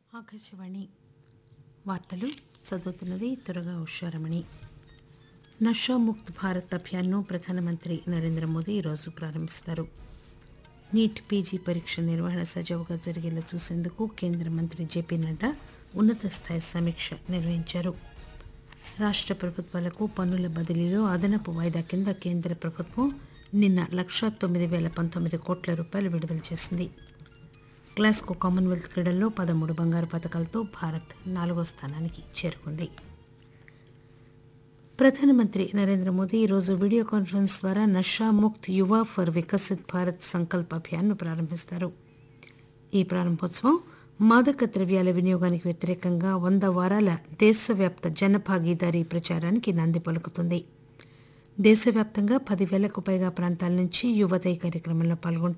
ఆకాశవాణి వార్తలు చదువుతున్నది త్వరగా ఉషారమణి నషాముక్త్ భారత్ అభియాన్ను ప్రధానమంత్రి నరేంద్ర మోదీ ఈరోజు ప్రారంభిస్తారు నీట్ పీజీ పరీక్ష నిర్వహణ సజావుగా జరిగేలా చూసేందుకు కేంద్ర మంత్రి జేపీ నడ్డా ఉన్నత స్థాయి సమీక్ష నిర్వహించారు రాష్ట్ర ప్రభుత్వాలకు పన్నుల బదిలీలో అదనపు వాయిదా కింద కేంద్ర ప్రభుత్వం నిన్న లక్షా తొమ్మిది వేల పంతొమ్మిది కోట్ల రూపాయలు విడుదల చేసింది గ్లాస్గో కామన్వెల్త్ క్రీడల్లో పదమూడు బంగారు పథకాలతో భారత్ నాలుగో స్థానానికి చేరుకుంది ప్రధానమంత్రి నరేంద్ర మోదీ ఈరోజు వీడియో కాన్ఫరెన్స్ ద్వారా నషా ముక్త్ యువ ఫర్ వికసిత్ భారత్ సంకల్ప్ అభియాన్ను ప్రారంభిస్తారు ఈ ప్రారంభోత్సవం మాదక ద్రవ్యాల వినియోగానికి వ్యతిరేకంగా వంద వారాల దేశవ్యాప్త జనభాగీదారీ ప్రచారానికి నాంది పలుకుతుంది దేశవ్యాప్తంగా పదివేలకు పైగా ప్రాంతాల నుంచి యువత ఈ కార్యక్రమంలో పాల్గొంటారు